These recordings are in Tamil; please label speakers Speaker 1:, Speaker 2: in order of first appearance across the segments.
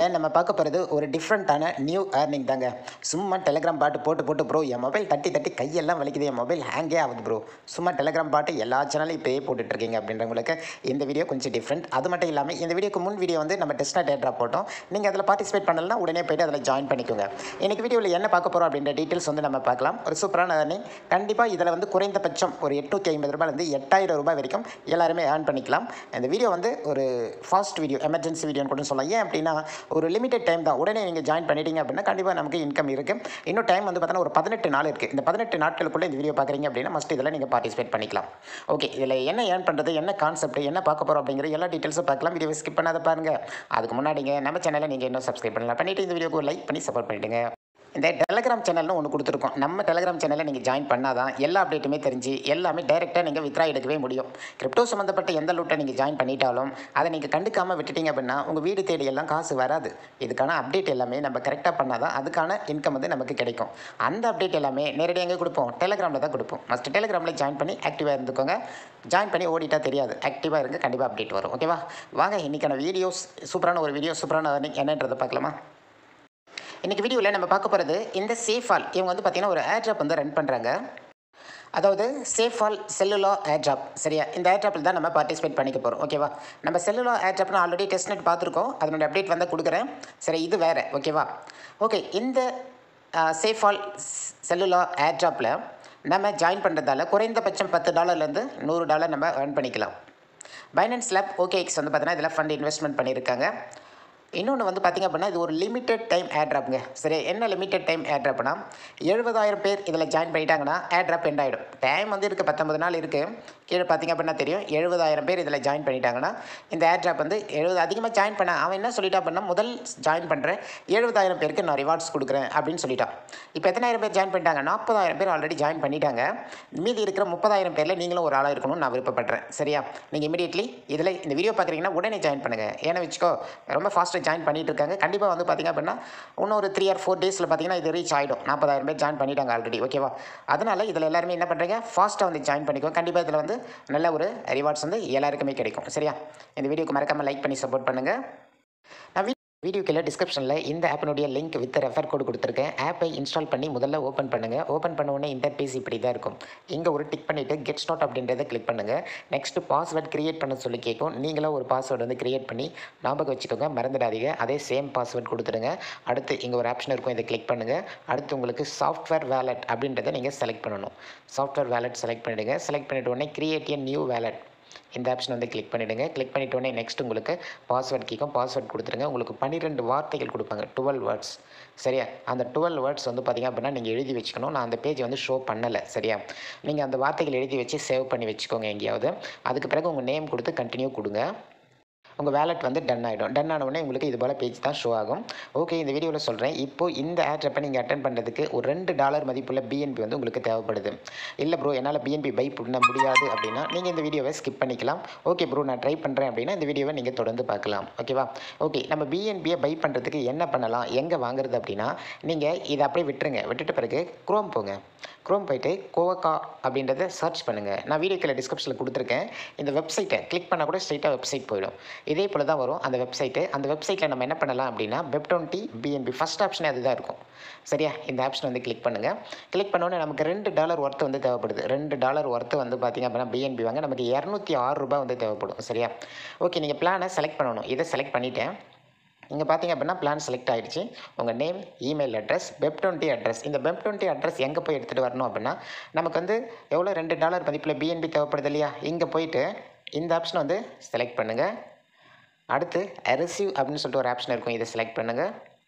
Speaker 1: நம்ம பார்க்க போகிறது ஒரு டிஃப்ரெண்ட்டான நியூ ஏர்னிங் தாங்க சும்மா டெலிகிராம் பாட்டு போட்டு போட்டு ப்ரோ என் மொபைல் தட்டி தட்டி கையெல்லாம் வலிக்குது என் மொபைல் ஹேங்கே ஆகுது ப்ரோ சும்மா டெலிகிராம் பாட்டு எல்லா சேனலையும் இப்போயே போட்டுட்ருக்கீங்க அப்படின்றவங்களுக்கு இந்த வீடியோ கொஞ்சம் டிஃப்ரெண்ட் அது மட்டும் இல்லாமல் இந்த வீடியோக்கு முன் வீடியோ வந்து நம்ம டெஸ்ட்டாக டேட்ரா போட்டோம் நீங்கள் அதில் பார்ட்டிசிபேட் பண்ணலன்னா உடனே போய்ட்டு அதில் ஜாயின் பண்ணிக்கோங்க இன்னைக்கு வீடியோவில் என்ன பார்க்க போகிறோம் அப்படின்ற டீட்டெயில்ஸ் வந்து நம்ம பார்க்கலாம் ஒரு சூப்பரான ஏர்னிங் கண்டிப்பாக இதில் வந்து குறைந்தபட்சம் ஒரு எட்நூற்றி ஐம்பது ரூபாயிலேருந்து எட்டாயிரம் ரூபாய் வரைக்கும் எல்லாருமே ஏர்ன் பண்ணிக்கலாம் இந்த வீடியோ வந்து ஒரு ஃபாஸ்ட் வீடியோ எமர்ஜென்சி வீடியோன்னு கூட சொல்லலாம் ஏன் அப்படின்னா ஒரு லிமிடெட் டைம் தான் உடனே நீங்கள் ஜாயின் பண்ணிட்டீங்க அப்படின்னா கண்டிப்பாக நமக்கு இன்கம் இருக்குது இன்னும் டைம் வந்து பார்த்தீங்கன்னா ஒரு பதினெட்டு நாள் இருக்குது இந்த பதினெட்டு நாட்களுக்குள்ளே இந்த வீடியோ பார்க்குறீங்க அப்படின்னா மஸ்ட் இதில் நீங்கள் பார்ட்டிசிபேட் பண்ணிக்கலாம் ஓகே இதில் என்ன ஏர்ன் பண்ணுறது என்ன கான்செப்ட் என்ன பார்க்க போகிறோம் அப்படிங்கிற எல்லா டீட்டெயில்ஸும் பார்க்கலாம் வீடியோ ஸ்கிப் பண்ணாத பாருங்கள் அதுக்கு முன்னாடிங்க நம்ம சேனலை நீங்கள் இன்னும் சப்ஸ்கிரைப் பண்ணலாம் பண்ணிவிட்டு இந்த வீடியோக்கு லைக் பண்ணி சப்போர்ட் பண்ணிவிடுங்க இந்த டெலகிராம் சேனல்னு ஒன்று கொடுத்துருக்கோம் நம்ம டெலகிராம் சேனலில் நீங்கள் ஜாயின் பண்ணால் தான் எல்லா அப்டேட்டுமே தெரிஞ்சு எல்லாமே டைரெக்டாக நீங்கள் வித்ரா எடுக்கவே முடியும் கிரிப்டோ சம்மந்தப்பட்ட எந்த லூட்டை நீங்கள் ஜாயின் பண்ணிட்டாலும் அதை நீங்கள் கண்டுக்காமல் விட்டுட்டீங்க அப்படின்னா உங்கள் வீடு தேடி எல்லாம் காசு வராது இதுக்கான அப்டேட் எல்லாமே நம்ம கரெக்டாக பண்ணால் தான் அதுக்கான இன்கம் வந்து நமக்கு கிடைக்கும் அந்த அப்டேட் எல்லாமே நேரடியாக எங்கே கொடுப்போம் டெலகிராமில் தான் கொடுப்போம் ஃபஸ்ட் டெலகிராமில் ஜாயின் பண்ணி ஆக்டிவாக இருந்துக்கோங்க ஜாயின் பண்ணி ஓடிட்டா தெரியாது ஆக்டிவாக இருங்க கண்டிப்பாக அப்டேட் வரும் ஓகேவா வாங்க இன்றைக்கான வீடியோஸ் சூப்பரான ஒரு வீடியோ சூப்பரான earning என்னன்றதை பார்க்கலாமா இன்றைக்கி வீடியோவில் நம்ம பார்க்க போகிறது இந்த சேஃபால் இவங்க வந்து பார்த்திங்கன்னா ஒரு ஏர்ட்ராப் வந்து ரன் பண்ணுறாங்க அதாவது சேஃபால் செல்லுலா ஏர்ட்ராப் சரியா இந்த ஏர்ட்ராப்பில் தான் நம்ம பார்ட்டிசிபேட் பண்ணிக்க போகிறோம் ஓகேவா நம்ம செல்லுலா ஏர்ட்ராப்னு ஆல்ரெடி டெஸ்ட் நெட் பார்த்துருக்கோம் அதனுடைய அப்டேட் வந்து கொடுக்குறேன் சரி இது வேறு ஓகேவா ஓகே இந்த சேஃபால் செல்லுலா ஏர்ட்ராப்பில் நம்ம ஜாயின் பண்ணுறதால குறைந்தபட்சம் பத்து டாலர்லேருந்து நூறு டாலர் நம்ம ஏர்ன் பண்ணிக்கலாம் பைனான்ஸ் லேப் ஓகேஎக்ஸ் வந்து பார்த்தீங்கன்னா இதில் ஃபண்ட் இன்வெஸ்ட்மெண்ட் பண்ணியிருக்காங்க இன்னொன்று வந்து பார்த்திங்க அப்படின்னா இது ஒரு லிமிட்டட் டைம் ஏர்ட்ராப்ங்க சரி என்ன லிமிட்டட் டைம் ஏர்ட்ராப்னா எழுபதாயிரம் பேர் இதில் ஜாயின் பண்ணிட்டாங்கன்னா ஏர்ட்ராப் எண்ட் ஆகிடும் டைம் வந்து இருக்குது பத்தொம்பது நாள் இருக்குது கீழே பார்த்திங்க அப்படின்னா தெரியும் எழுபதாயிரம் பேர் இதில் ஜாயின் பண்ணிட்டாங்கன்னா இந்த ஏர்ட்ராப் வந்து எழுபது அதிகமாக ஜாயின் பண்ண அவன் என்ன சொல்லிட்டா அப்படின்னா முதல் ஜாயின் பண்ணுறேன் எழுபதாயிரம் பேருக்கு நான் ரிவார்ட்ஸ் கொடுக்குறேன் அப்படின்னு சொல்லிட்டான் இப்போ எத்தனாயிரம் பேர் ஜாயின் பண்ணிட்டாங்க நாற்பதாயிரம் பேர் ஆல்ரெடி ஜாயின் பண்ணிட்டாங்க மீதி இருக்கிற முப்பதாயிரம் பேரில் நீங்களும் ஒரு ஆளாக இருக்கணும்னு நான் விருப்பப்படுறேன் சரியா நீங்கள் இமீடியட்லி இதில் இந்த வீடியோ பார்க்குறீங்கன்னா உடனே ஜாயின் பண்ணுங்கள் ஏன்னா வச்சுக்கோ ரொம்ப ஃபாஸ்ட்டாக ஜாயின் பண்ணிட்டு இருக்காங்க கண்டிப்பாக வந்து பார்த்திங்க அப்படின்னா இன்னும் ஒரு த்ரீ ஆர் ஃபோர் டேஸில் பார்த்தீங்கன்னா இது ரீச் ஆகிடும் நாற்பதாயிரம் பேர் ஜாயின் பண்ணிட்டாங்க ஆல்ரெடி ஓகேவா அதனால் இதில் எல்லாருமே என்ன பண்ணுறீங்க ஃபாஸ்ட்டாக வந்து ஜாயின் பண்ணிக்கோ கண்டிப்பாக இதில் வந்து நல்ல ஒரு ரிவார்ட்ஸ் வந்து எல்லாருக்குமே கிடைக்கும் சரியா இந்த வீடியோக்கு மறக்காமல் லைக் பண்ணி சப்போர்ட் பண்ணுங்கள் நான் வீ வீடியோ கீழே டிஸ்கிரிப்ஷனில் இந்த ஆப்பினுடைய லிங்க் வித் ரெஃபர் கோடு கொடுத்துருக்கேன் ஆப்பை இன்ஸ்டால் பண்ணி முதல்ல ஓப்பன் பண்ணுங்கள் ஓப்பன் பண்ண உடனே இன்டர்பேஸ் இப்படி தான் இருக்கும் இங்கே ஒரு டிக் பண்ணிவிட்டு கெட் ஸ்டார்ட் அப்படின்றத கிளிக் பண்ணுங்கள் நெக்ஸ்ட்டு பாஸ்வேர்ட் கிரியேட் பண்ண சொல்லி கேட்கும் நீங்களும் ஒரு பாஸ்வேர்டு வந்து கிரியேட் பண்ணி ஞாபகம் வச்சுக்கோங்க மறந்துடாதீங்க அதே சேம் பாஸ்வேர்ட் கொடுத்துருங்க அடுத்து இங்கே ஒரு ஆப்ஷன் இருக்கும் இதை கிளிக் பண்ணுங்கள் அடுத்து உங்களுக்கு சாஃப்ட்வேர் வேலட் அப்படின்றத நீங்கள் செலக்ட் பண்ணணும் சாஃப்ட்வேர் வேலட் செலக்ட் பண்ணிவிடுங்க செலக்ட் பண்ணிவிட்டு உடனே கிரியேட் எ நியூ வேலட் இந்த ஆப்ஷன் வந்து கிளிக் பண்ணிவிடுங்க கிளிக் பண்ணிட்டோடனே நெக்ஸ்ட் உங்களுக்கு பாஸ்வேர்ட் கேட்கும் பாஸ்வேர்ட் கொடுத்துருங்க உங்களுக்கு பன்னிரெண்டு வார்த்தைகள் கொடுப்பாங்க டுவெல் வேர்ட்ஸ் சரியா அந்த டுவெல் வேர்ட்ஸ் வந்து பார்த்திங்க அப்படின்னா நீங்கள் எழுதி வச்சுக்கணும் நான் அந்த பேஜ் வந்து ஷோ பண்ணலை சரியா நீங்கள் அந்த வார்த்தைகள் எழுதி வச்சு சேவ் பண்ணி வச்சுக்கோங்க எங்கேயாவது அதுக்கு பிறகு உங்கள் நேம் கொடுத்து கண்டினியூ கொடுங்க உங்கள் வேலட் வந்து டன் ஆகிடும் டன் ஆன உடனே உங்களுக்கு இது போல் பேஜ் தான் ஷோ ஆகும் ஓகே இந்த வீடியோவில் சொல்கிறேன் இப்போ இந்த ஆட்ரப்பை நீங்கள் அட்டன் பண்ணுறதுக்கு ஒரு ரெண்டு டாலர் மதிப்புள்ள பிஎன்பி வந்து உங்களுக்கு தேவைப்படுது இல்லை ப்ரோ என்னால் பிஎன்பி பை பண்ண முடியாது அப்படின்னா நீங்கள் இந்த வீடியோவை ஸ்கிப் பண்ணிக்கலாம் ஓகே ப்ரோ நான் ட்ரை பண்ணுறேன் அப்படின்னா இந்த வீடியோவை நீங்கள் தொடர்ந்து பார்க்கலாம் ஓகேவா ஓகே நம்ம பிஎன்பியை பை பண்ணுறதுக்கு என்ன பண்ணலாம் எங்கே வாங்குறது அப்படின்னா நீங்கள் இதை அப்படியே விட்டுருங்க விட்டுட்ட பிறகு குரோம் போங்க குரோம் போயிட்டு கோவக்கா அப்படின்றத சர்ச் பண்ணுங்கள் நான் வீடியோ கீழே டிஸ்கிரிப்ஷனில் கொடுத்துருக்கேன் இந்த வெப்சைட்டை கிளிக் பண்ணால் கூட ஸ்ட்ரைட்டாக வெப்சைட் போயிடும் இதே போல் தான் வரும் அந்த வெப்சைட்டு அந்த வெப்சைட்டில் நம்ம என்ன பண்ணலாம் அப்படின்னா வெப் டுவெண்ட்டி பிஎன்பி ஃபஸ்ட் ஆப்ஷனே அதுதான் இருக்கும் சரியா இந்த ஆப்ஷன் வந்து கிளிக் பண்ணுங்கள் கிளிக் பண்ணோன்னே நமக்கு ரெண்டு டாலர் ஒர்த்து வந்து தேவைப்படுது ரெண்டு டாலர் ஒர்த்து வந்து பார்த்திங்க அப்படின்னா பிஎன்பி வாங்க நமக்கு இரநூத்தி ஆறு ரூபாய் வந்து தேவைப்படும் சரியா ஓகே நீங்கள் பிளானை செலக்ட் பண்ணணும் இதை செலக்ட் பண்ணிவிட்டேன் இங்கே பார்த்தீங்க அப்படின்னா பிளான் செலக்ட் ஆகிடுச்சு உங்கள் name email address web twenty address இந்த வெப் டுவெண்ட்டி அட்ரஸ் எங்கே போய் எடுத்துகிட்டு வரணும் அப்படின்னா நமக்கு வந்து எவ்வளோ ரெண்டு டாலர் மதிப்பில் பிஎன்பி தேவைப்படுது இல்லையா இங்கே போயிட்டு இந்த ஆப்ஷனை வந்து செலக்ட் பண்ணுங்கள் அடுத்து ரிசீவ் அப்படின்னு சொல்லிட்டு ஒரு ஆப்ஷன் இருக்கும் இதை செலக்ட் பண்ணுங்கள்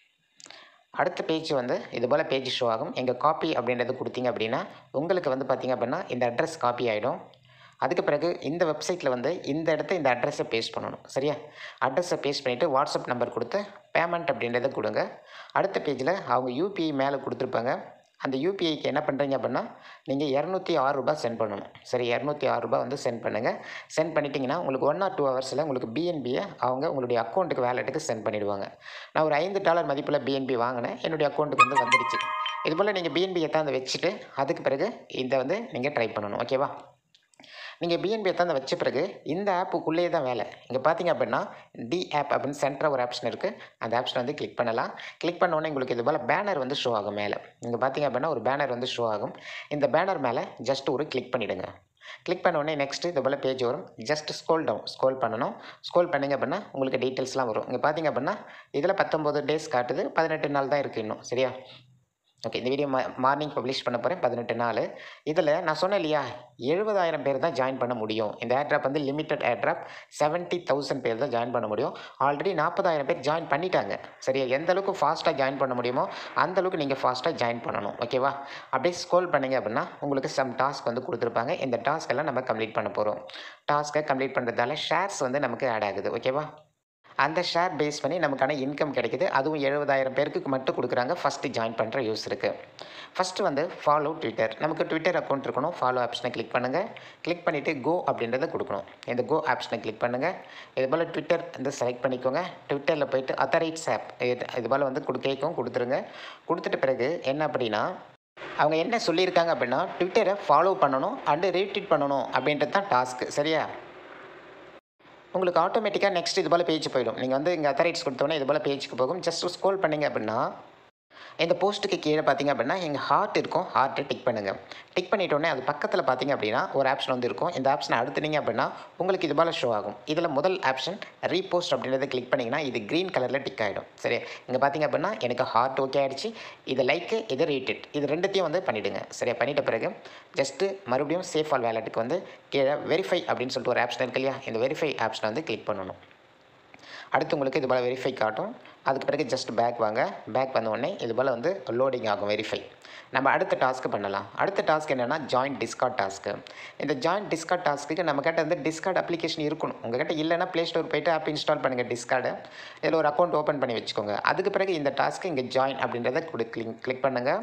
Speaker 1: அடுத்த பேஜ் வந்து இது போல் பேஜ் ஷோ ஆகும் எங்கள் காப்பி அப்படின்றது கொடுத்தீங்க அப்படின்னா உங்களுக்கு வந்து பார்த்திங்க அப்படின்னா இந்த அட்ரஸ் காப்பி ஆகிடும் அதுக்கு பிறகு இந்த வெப்சைட்டில் வந்து இந்த இடத்த இந்த அட்ரஸை பேஸ்ட் பண்ணணும் சரியா அட்ரஸை பேஸ்ட் பண்ணிவிட்டு வாட்ஸ்அப் நம்பர் கொடுத்து பேமெண்ட் அப்படின்றத கொடுங்க அடுத்த பேஜில் அவங்க யூபிஐ மேலே கொடுத்துருப்பாங்க அந்த யூபிஐக்கு என்ன பண்ணுறீங்க அப்படின்னா நீங்கள் இரநூத்தி ஆறு ரூபாய் சென்ட் பண்ணணும் சரி இரநூத்தி ஆறு ரூபாய் வந்து சென்ட் பண்ணுங்கள் சென்ட் பண்ணிட்டீங்கன்னா உங்களுக்கு ஒன் ஆர் டூ ஹவர்ஸில் உங்களுக்கு பிஎன்பியை அவங்க உங்களுடைய அக்கௌண்ட்டுக்கு வேலெட்டுக்கு சென்ட் பண்ணிடுவாங்க நான் ஒரு ஐந்து டாலர் மதிப்பில் பிஎன்பி வாங்கினேன் என்னுடைய அக்கௌண்ட்டுக்கு வந்து வந்துடுச்சு இது போல் நீங்கள் பிஎன்பி எத்தாந்து வச்சுட்டு அதுக்கு பிறகு இதை வந்து நீங்கள் ட்ரை பண்ணணும் ஓகேவா நீங்கள் பிஎன்பி எடுத்தாந்து வச்ச பிறகு இந்த ஆப்புக்குள்ளேயே தான் வேலை இங்கே பார்த்தீங்க அப்படின்னா டி ஆப் அப்படின்னு சென்டராக ஒரு ஆப்ஷன் இருக்குது அந்த ஆப்ஷனை வந்து கிளிக் பண்ணலாம் கிளிக் பண்ண உடனே உங்களுக்கு இது போல் பேனர் வந்து ஷோ ஆகும் மேலே இங்கே பார்த்தீங்க அப்படின்னா ஒரு பேனர் வந்து ஷோ ஆகும் இந்த பேனர் மேலே ஜஸ்ட் ஒரு கிளிக் பண்ணிவிடுங்க கிளிக் பண்ண உடனே நெக்ஸ்ட்டு இது போல் பேஜ் வரும் ஜஸ்ட் ஸ்க்ரோல் டவுன் ஸ்க்ரோல் பண்ணணும் ஸ்க்ரோல் பண்ணிங்க அப்படின்னா உங்களுக்கு டீட்டெயில்ஸ்லாம் வரும் இங்கே பார்த்தீங்க அப்படின்னா இதில் பத்தொம்போது டேஸ் காட்டுது பதினெட்டு நாள் தான் இருக்குது இன்னும் சரியா ஓகே இந்த வீடியோ மா மார்னிங் பப்ளிஷ் பண்ண போகிறேன் பதினெட்டு நாள் இதில் நான் சொன்னேன் இல்லையா எழுபதாயிரம் பேர் தான் ஜாயின் பண்ண முடியும் இந்த ஏர்ட்ராப் வந்து லிமிட்டட் ஏர்ட்ராப் செவன்ட்டி தௌசண்ட் பேர் தான் ஜாயின் பண்ண முடியும் ஆல்ரெடி நாற்பதாயிரம் பேர் ஜாயின் பண்ணிட்டாங்க சரியா எந்த அளவுக்கு ஃபாஸ்ட்டாக ஜாயின் பண்ண முடியுமோ அந்த அளவுக்கு நீங்கள் ஃபாஸ்ட்டாக ஜாயின் பண்ணணும் ஓகேவா அப்படியே ஸ்க்ரோல் பண்ணீங்க அப்படின்னா உங்களுக்கு சம் டாஸ்க் வந்து கொடுத்துருப்பாங்க இந்த டாஸ்க் எல்லாம் நம்ம கம்ப்ளீட் பண்ண போகிறோம் டாஸ்க்கை கம்ப்ளீட் பண்ணுறதால ஷேர்ஸ் வந்து நமக்கு ஆட் ஆகுது ஓகேவா அந்த ஷேர் பேஸ் பண்ணி நமக்கான இன்கம் கிடைக்குது அதுவும் எழுபதாயிரம் பேருக்கு மட்டும் கொடுக்குறாங்க ஃபஸ்ட்டு ஜாயின் பண்ணுற யூஸருக்கு ஃபஸ்ட்டு வந்து ஃபாலோ ட்விட்டர் நமக்கு ட்விட்டர் அக்கௌண்ட் இருக்கணும் ஃபாலோ ஆப்ஷனை கிளிக் பண்ணுங்கள் கிளிக் பண்ணிவிட்டு கோ அப்படின்றத கொடுக்கணும் இந்த கோ ஆப்ஷனை கிளிக் பண்ணுங்கள் இது போல் ட்விட்டர் வந்து செலக்ட் பண்ணிக்கோங்க ட்விட்டரில் போயிட்டு அத்தரைட்ஸ் ஆப் இது இது போல் வந்து கொடு கேட்கும் கொடுத்துருங்க கொடுத்துட்ட பிறகு என்ன அப்படின்னா அவங்க என்ன சொல்லியிருக்காங்க அப்படின்னா ட்விட்டரை ஃபாலோ பண்ணணும் அண்டு ரீட்வீட் பண்ணணும் அப்படின்றது தான் டாஸ்க்கு சரியா உங்களுக்கு ஆட்டோமேட்டிக்காக நெக்ஸ்ட் இது போல் பேஜ் போயிடும் நீங்கள் வந்து இங்கே அத்தரைட்ஸ் கொடுத்தோன்னே இது போல் பேஜுக்கு போகும் ஜஸ்ட் ஸ்க்ரோல் பண்ணீங்க அப்படின்னா இந்த போஸ்ட்டுக்கு கீழே பார்த்தீங்க அப்படின்னா எங்கள் ஹார்ட் இருக்கும் ஹார்ட்டை டிக் பண்ணுங்கள் டிக் பண்ணிட்டோன்னே அது பக்கத்தில் பார்த்தீங்க அப்படின்னா ஒரு ஆப்ஷன் வந்து இருக்கும் இந்த ஆப்ஷனை அடுத்துனீங்க அப்படின்னா உங்களுக்கு இது போல் ஷோ ஆகும் இதில் முதல் ஆப்ஷன் ரீபோஸ்ட் அப்படின்றத கிளிக் பண்ணிங்கன்னா இது க்ரீன் கலரில் டிக் ஆகிடும் சரி இங்கே பார்த்தீங்க அப்படின்னா எனக்கு ஹார்ட் ஓகே ஆகிடுச்சு இது லைக்கு இது ரீட்டிட் இது ரெண்டுத்தையும் வந்து பண்ணிவிடுங்க சரியா பண்ணிட்ட பிறகு ஜஸ்ட்டு மறுபடியும் சேஃப் ஆல் வேலெட்டுக்கு வந்து கீழே வெரிஃபை அப்படின்னு சொல்லிட்டு ஒரு ஆப்ஷன் இருக்கு இல்லையா இந்த வெரிஃபை ஆப்ஷனை வந்து கிளிக் பண்ணணும் அடுத்து உங்களுக்கு இது போல் வெரிஃபை காட்டும் அதுக்கு பிறகு ஜஸ்ட் பேக் வாங்க பேக் வந்த உடனே இது போல் வந்து லோடிங் ஆகும் வெரிஃபை நம்ம அடுத்த டாஸ்க்கு பண்ணலாம் அடுத்த டாஸ்க் என்னென்னா ஜாயின்ட் டிஸ்கார்ட் டாஸ்க்கு இந்த ஜாயின்ட் டிஸ்கார்ட் டாஸ்க்கு நம்ம கிட்ட வந்து டிஸ்கார்ட் அப்ளிகேஷன் இருக்கணும் உங்ககிட்ட இல்லைன்னா ப்ளே ஸ்டோர் போயிட்டு ஆப் இன்ஸ்டால் பண்ணுங்கள் டிஸ்கார்டு இதில் ஒரு அக்கௌண்ட் ஓப்பன் பண்ணி வச்சுக்கோங்க அதுக்கு பிறகு இந்த டாஸ்க்கு இங்கே ஜாயின் அப்படின்றத கொடு கிளிக் கிளிக் பண்ணுங்கள்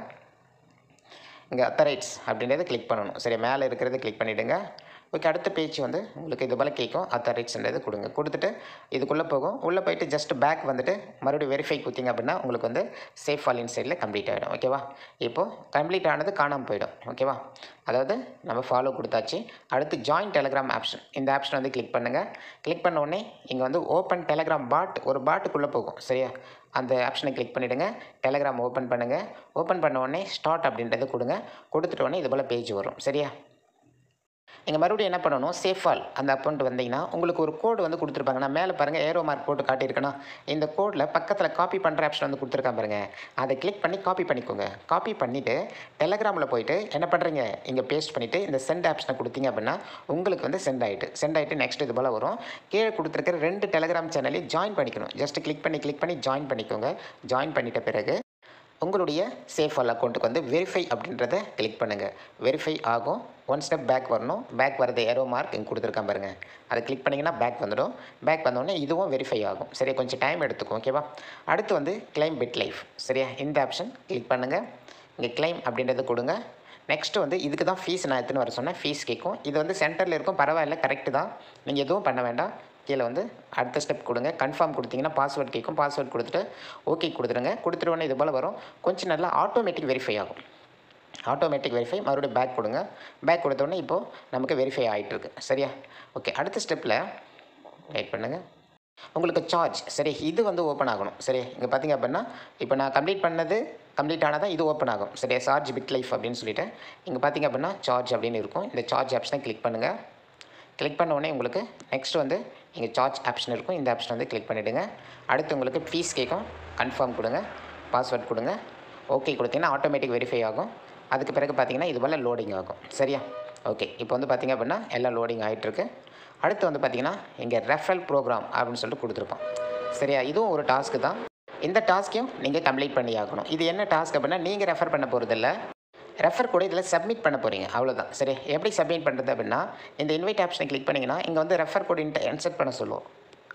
Speaker 1: இங்கே அத்தரைட்ஸ் அப்படின்றத கிளிக் பண்ணணும் சரி மேலே இருக்கிறத கிளிக் பண்ணிவிடுங்க ஓகே அடுத்த பேஜ் வந்து உங்களுக்கு இது போல் கேட்கும் அத்தாரிட்ஸ்ன்றது கொடுங்க கொடுத்துட்டு இதுக்குள்ளே போகும் உள்ளே போயிட்டு ஜஸ்ட் பேக் வந்துட்டு மறுபடியும் வெரிஃபை கொடுத்தீங்க அப்படின்னா உங்களுக்கு வந்து சேஃப் ஃபால் இன்சைடில் கம்ப்ளீட் ஆகிடும் ஓகேவா இப்போது கம்ப்ளீட் ஆனது காணாமல் போயிடும் ஓகேவா அதாவது நம்ம ஃபாலோ கொடுத்தாச்சு அடுத்து ஜாயின் டெலகிராம் ஆப்ஷன் இந்த ஆப்ஷன் வந்து கிளிக் பண்ணுங்கள் கிளிக் பண்ண உடனே இங்கே வந்து ஓப்பன் டெலகிராம் பாட் ஒரு பாட்டுக்குள்ளே போகும் சரியா அந்த ஆப்ஷனை கிளிக் பண்ணிவிடுங்க டெலகிராம் ஓப்பன் பண்ணுங்கள் ஓப்பன் பண்ண உடனே ஸ்டார்ட் அப்படின்றத கொடுங்க கொடுத்துட்ட உடனே இது போல் பேஜ் வரும் சரியா நீங்கள் மறுபடியும் என்ன பண்ணணும் சேஃபால் அந்த அக்கௌண்ட் வந்தீங்கன்னா உங்களுக்கு ஒரு கோடு வந்து கொடுத்துருப்பாங்க நான் மேலே பாருங்கள் ஏரோ மார்க் போட்டு காட்டியிருக்கேன்னா இந்த கோடில் பக்கத்தில் காப்பி பண்ணுற ஆப்ஷன் வந்து கொடுத்துருக்கான் பாருங்கள் அதை கிளிக் பண்ணி காப்பி பண்ணிக்கோங்க காப்பி பண்ணிவிட்டு டெலகிராமில் போயிட்டு என்ன பண்ணுறீங்க இங்கே பேஸ்ட் பண்ணிவிட்டு இந்த சென்ட் ஆப்ஷனை கொடுத்தீங்க அப்படின்னா உங்களுக்கு வந்து சென்ட் ஆகிட்டு சென்ட் ஆகிட்டு நெக்ஸ்ட் இது போல் வரும் கீழே கொடுத்துருக்கிற ரெண்டு டெலகிராம் சேனலையும் ஜாயின் பண்ணிக்கணும் ஜஸ்ட் கிளிக் பண்ணி கிளிக் பண்ணி ஜாயின் பண்ணிக்கோங்க ஜாயின் பண்ணிட்ட பிறகு உங்களுடைய சேஃப் ஆல் அக்கௌண்ட்டுக்கு வந்து வெரிஃபை அப்படின்றத கிளிக் பண்ணுங்கள் வெரிஃபை ஆகும் ஒன் ஸ்டெப் பேக் வரணும் பேக் வரது ஏரோ மார்க் இங்கே கொடுத்துருக்கான் பாருங்கள் அதை கிளிக் பண்ணிங்கன்னா பேக் வந்துடும் பேக் வந்தோடனே இதுவும் வெரிஃபை ஆகும் சரியா கொஞ்சம் டைம் எடுத்துக்கும் ஓகேவா அடுத்து வந்து கிளைம் பிட் லைஃப் சரியா இந்த ஆப்ஷன் கிளிக் பண்ணுங்கள் இங்கே கிளைம் அப்படின்றத கொடுங்க நெக்ஸ்ட்டு வந்து இதுக்கு தான் ஃபீஸ் நான் எடுத்துன்னு வர சொன்னேன் ஃபீஸ் கேட்கும் இது வந்து சென்டரில் இருக்கும் பரவாயில்ல கரெக்டு தான் நீங்கள் எதுவும் பண்ண வேண்டாம் கீழே வந்து அடுத்த ஸ்டெப் கொடுங்க கன்ஃபார்ம் கொடுத்தீங்கன்னா பாஸ்வேர்ட் கேட்கும் பாஸ்வேர்ட் கொடுத்துட்டு ஓகே கொடுத்துருங்க கொடுத்துட்டு உடனே இது போல் வரும் கொஞ்சம் நல்லா ஆட்டோமேட்டிக் வெரிஃபை ஆகும் ஆட்டோமேட்டிக் வெரிஃபை மறுபடியும் பேக் கொடுங்க பேக் கொடுத்த உடனே இப்போது நமக்கு வெரிஃபை ஆகிட்டு இருக்கு சரியா ஓகே அடுத்த ஸ்டெப்பில் வெயிட் பண்ணுங்கள் உங்களுக்கு சார்ஜ் சரி இது வந்து ஓப்பன் ஆகணும் சரி இங்கே பார்த்தீங்க அப்படின்னா இப்போ நான் கம்ப்ளீட் பண்ணது கம்ப்ளீட் ஆனால் தான் இது ஓப்பன் ஆகும் சரியா சார்ஜ் பிட் லைஃப் அப்படின்னு சொல்லிட்டு இங்கே பார்த்தீங்க அப்படின்னா சார்ஜ் அப்படின்னு இருக்கும் இந்த சார்ஜ் ஆப்ஷனை கிளிக் பண்ணுங்கள் கிளிக் பண்ண உடனே உங்களுக்கு நெக்ஸ்ட் வந்து இங்கே சார்ஜ் ஆப்ஷன் இருக்கும் இந்த ஆப்ஷன் வந்து கிளிக் பண்ணிவிடுங்க அடுத்து உங்களுக்கு ஃபீஸ் கேட்கும் கன்ஃபார்ம் கொடுங்க பாஸ்வேர்ட் கொடுங்க ஓகே கொடுத்தீங்கன்னா ஆட்டோமேட்டிக் வெரிஃபை ஆகும் அதுக்கு பிறகு பார்த்தீங்கன்னா இது போல் லோடிங் ஆகும் சரியா ஓகே இப்போ வந்து பார்த்தீங்க அப்படின்னா எல்லாம் லோடிங் ஆகிட்டுருக்கு அடுத்து வந்து பார்த்தீங்கன்னா இங்கே ரெஃபரல் ப்ரோக்ராம் அப்படின்னு சொல்லிட்டு கொடுத்துருப்போம் சரியா இதுவும் ஒரு டாஸ்க்கு தான் இந்த டாஸ்க்கையும் நீங்கள் கம்ப்ளீட் பண்ணி ஆகணும் இது என்ன டாஸ்க் அப்படின்னா நீங்கள் ரெஃபர் பண்ண போகிறதில்ல ரெஃபர் கூட இதில் சப்மிட் பண்ண போகிறீங்க அவ்வளோதான் சரி எப்படி சப்மிட் பண்ணுறது அப்படின்னா இந்த இன்வைட் ஆப்ஷனை கிளிக் பண்ணிங்கன்னா இங்கே வந்து ரெஃபர் கோட் இன்செர்ட் பண்ண சொல்லுவோம்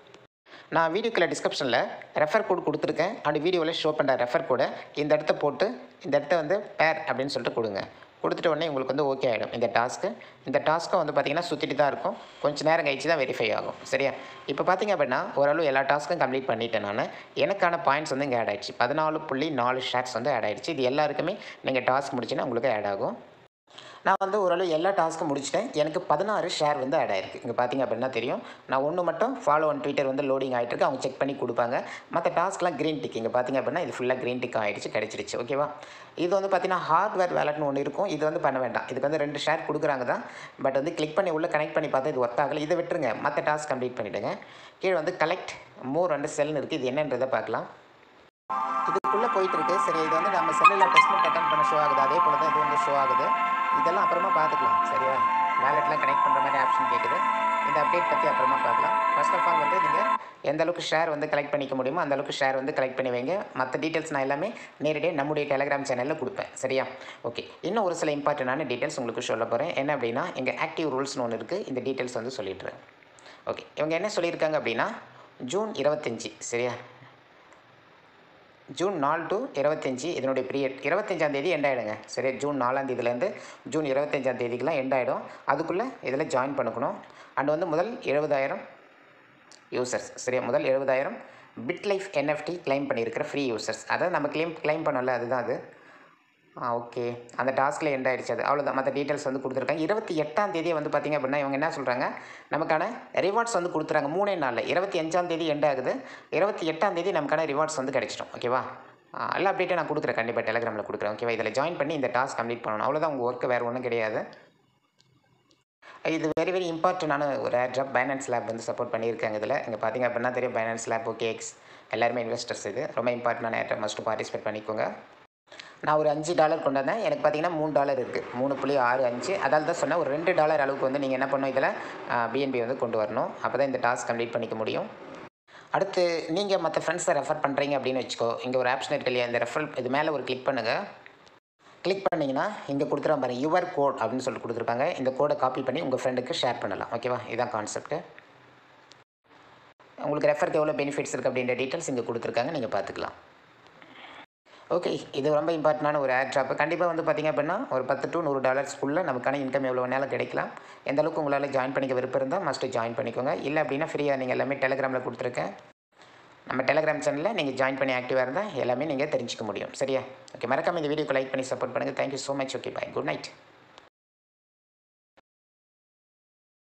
Speaker 1: நான் வீடியோக்குள்ள டிஸ்கிரிப்ஷனில் ரெஃபர் கோட் கொடுத்துருக்கேன் அந்த வீடியோவில் ஷோ பண்ணுற ரெஃபர் கோடை இந்த இடத்த போட்டு இந்த இடத்த வந்து பேர் அப்படின்னு சொல்லிட்டு கொடுங்க கொடுத்துட்ட உடனே உங்களுக்கு வந்து ஓகே ஆகிடும் இந்த டாஸ்க்கு இந்த டாஸ்க்கும் வந்து பார்த்திங்கன்னா சுற்றிட்டு தான் இருக்கும் கொஞ்சம் நேரம் கழிச்சு தான் வெரிஃபை ஆகும் சரியா இப்போ பார்த்தீங்க அப்படின்னா ஓரளவு எல்லா டாஸ்க்கும் கம்ப்ளீட் பண்ணிட்டேன் நான் எனக்கான பாயிண்ட்ஸ் வந்து இங்கே ஆட் ஆயிடுச்சு பதினாலு புள்ளி நாலு ஷேர்ஸ் வந்து ஆட் ஆயிடுச்சு இது எல்லாருக்குமே நீங்கள் டாஸ்க் முடிச்சுன்னா உங்களுக்கு ஆட் ஆகும் நான் வந்து ஓரளவு எல்லா டாஸ்க்கும் முடிச்சிட்டேன் எனக்கு பதினாறு ஷேர் வந்து ஆட் ஆயிருக்கு இங்கே பார்த்தீங்க அப்படின்னா தெரியும் நான் ஒன்று மட்டும் ஃபாலோ ஆன் ட்விட்டர் வந்து லோடிங் ஆகிட்டு இருக்கு அவங்க செக் பண்ணி கொடுப்பாங்க மற்ற டாஸ்க்லாம் க்ரீன் டிக் இங்கே பார்த்தீங்க அப்படின்னா இது ஃபுல்லாக க்ரீன் டிக் ஆகிடுச்சு கிடச்சிருச்சு ஓகேவா இது வந்து பார்த்தீங்கன்னா ஹார்ட்வேர் வேலட்னு ஒன்று இருக்கும் இது வந்து பண்ண வேண்டாம் இதுக்கு வந்து ரெண்டு ஷேர் கொடுக்குறாங்க தான் பட் வந்து கிளிக் பண்ணி உள்ளே கனெக்ட் பண்ணி பார்த்தா இது ஒர்க் ஆகலை இதை விட்டுருங்க மற்ற டாஸ்க் கம்ப்ளீட் பண்ணிவிடுங்க கீழே வந்து கலெக்ட் மோர் வந்து செல்னு இருக்குது இது என்னன்றதை பார்க்கலாம் இதுக்குள்ளே போயிட்டு இருக்கு சரி இது வந்து நம்ம செல்லில் டெஸ்ட்மெண்ட் அட்டன் பண்ண ஷோ ஆகுது அதே போல் தான் இது வந்து ஷோ ஆகுது இதெல்லாம் அப்புறமா பார்த்துக்கலாம் சரியா வேலெட்லாம் கனெக்ட் பண்ணுற மாதிரி ஆப்ஷன் கேட்குது இந்த அப்டேட் பற்றி அப்புறமா பார்க்கலாம் ஃபர்ஸ்ட் ஆஃப் ஆல் வந்து நீங்கள் எந்த அளவுக்கு ஷேர் வந்து கலெக்ட் பண்ணிக்க முடியுமோ அந்த அளவுக்கு ஷேர் வந்து கலெக்ட் பண்ணி வைங்க மற்ற டீட்டெயில்ஸ் நான் எல்லாமே நேரடியாக நம்முடைய டெலிகிராம் சேனலில் கொடுப்பேன் சரியா ஓகே இன்னும் ஒரு சில இம்பார்ட்டண்டான டீட்டெயில்ஸ் உங்களுக்கு சொல்ல போகிறேன் என்ன அப்படின்னா இங்கே ஆக்டிவ் ரூல்ஸ்னு ஒன்று இருக்குது இந்த டீட்டெயில்ஸ் வந்து சொல்லிடுறேன் ஓகே இவங்க என்ன சொல்லியிருக்காங்க அப்படின்னா ஜூன் இருபத்தஞ்சி சரியா ஜூன் நாலு டு இருபத்தஞ்சி இதனுடைய பீரியட் இருபத்தஞ்சாம் தேதி எண்ட் ஆகிடுங்க சரி ஜூன் நாலாம் தேதியிலேருந்து ஜூன் இருபத்தஞ்சாம் தேதிக்கெலாம் எண்ட் ஆகிடும் அதுக்குள்ளே இதில் ஜாயின் பண்ணிக்கணும் அண்ட் வந்து முதல் எழுபதாயிரம் யூசர்ஸ் சரியா முதல் எழுபதாயிரம் பிட் லைஃப் என்எஃப்டி கிளைம் பண்ணியிருக்கிற ஃப்ரீ யூசர்ஸ் அதாவது நம்ம கிளைம் கிளைம் பண்ணல அதுதான் அது ஆ ஓகே அந்த டாஸ்கில் எண்ட் ஆகிடுச்சு அது அவ்வளோதான் மற்ற டீட்டெயில்ஸ் வந்து கொடுத்துருக்காங்க இருபத்தி எட்டாம் தேதியை வந்து பார்த்திங்க அப்படின்னா இவங்க என்ன சொல்கிறாங்க நமக்கான ரிவார்ட்ஸ் வந்து கொடுத்துறாங்க மூணே நாளில் இருபத்தி அஞ்சாம் தேதி எண்ட் ஆகுது இருபத்தி எட்டாம் தேதி நமக்கான ரிவார்ட்ஸ் வந்து கிடைச்சிடும் ஓகேவா ஆ, எல்லா அப்டேட்டும் நான் கொடுக்குறேன் கண்டிப்பாக டெலிகிராமில் கொடுக்குறேன் ஓகேவா இதில் ஜாயின் பண்ணி இந்த டாஸ்க் கம்ப்ளீட் பண்ணணும் அவ்வளோதான் உங்கள் ஒர்க்கு வேறு ஒன்றும் கிடையாது இது வெரி வெரி இம்பார்ட்டண்டான ஒரு ஏர்ட்ராப் பைனான்ஸ் லேப் வந்து சப்போர்ட் பண்ணியிருக்காங்க இதில் இங்கே பார்த்தீங்க அப்படின்னா தெரியும் பைனான்ஸ் லேப் ஓகே எக்ஸ் எல்லாருமே இன்வெஸ்டர்ஸ் இது ரொம்ப இம்பார்ட்டண்டான ஏர்ட்ராப் மஸ்ட் பார்ட்டிசிபேட் பண்ணிக்கோங்க நான் ஒரு அஞ்சு டாலர் கொண்டு வந்தேன் எனக்கு பார்த்தீங்கன்னா மூணு டாலர் இருக்குது மூணு புள்ளி ஆறு அஞ்சு அதால் தான் சொன்னேன் ஒரு ரெண்டு டாலர் அளவுக்கு வந்து நீங்கள் என்ன பண்ணணும் இதில் பிஎன்பி வந்து கொண்டு வரணும் அப்போ தான் இந்த டாஸ்க் கம்ப்ளீட் பண்ணிக்க முடியும் அடுத்து நீங்கள் மற்ற ஃப்ரெண்ட்ஸை ரெஃபர் பண்ணுறீங்க அப்படின்னு வச்சுக்கோ இங்கே ஒரு ஆப்ஷன் இருக்கு இல்லையா இந்த ரெஃபரல் இது மேலே ஒரு கிளிக் பண்ணுங்கள் கிளிக் பண்ணிங்கன்னா இங்கே கொடுத்துருவோம் பாருங்க யுவர் கோட் அப்படின்னு சொல்லிட்டு கொடுத்துருப்பாங்க இந்த கோடை காப்பி பண்ணி உங்கள் ஃப்ரெண்டுக்கு ஷேர் பண்ணலாம் ஓகேவா இதுதான் கான்செப்ட்டு உங்களுக்கு ரெஃபருக்கு எவ்வளோ பெனிஃபிட்ஸ் இருக்குது அப்படின்ற டீட்டெயில்ஸ் இங்கே கொடுத்துருக்காங்க நீங்கள் பார்த்துக்கலாம் ஓகே இது ரொம்ப இம்பார்ட்டண்டான ஒரு ஏர் ட்ராப் கண்டிப்பாக வந்து பார்த்திங்க அப்படின்னா ஒரு பத்து டு நூறு டாலர்ஸ்க்குள்ளே நமக்கான இன்கம் எவ்வளோ வேணாலும் கிடைக்கலாம் எந்த அளவுக்கு உங்களால் ஜாயின் பண்ணிக்க விருப்பம் இருந்தால் மஸ்ட்டு ஜாயின் பண்ணிக்கோங்க இல்லை அப்படின்னா ஃப்ரீயாக நீங்கள் எல்லாமே டெலிகிராமில் கொடுத்துருக்கேன் நம்ம டெலிகிராம் சேனலில் நீங்கள் ஜாயின் பண்ணி ஆக்டிவாக இருந்தால் எல்லாமே நீங்கள் தெரிஞ்சுக்க முடியும் சரியா ஓகே மறக்காம இந்த வீடியோக்கு லைக் பண்ணி சப்போர்ட் பண்ணுங்கள் thank you so much okay bye good night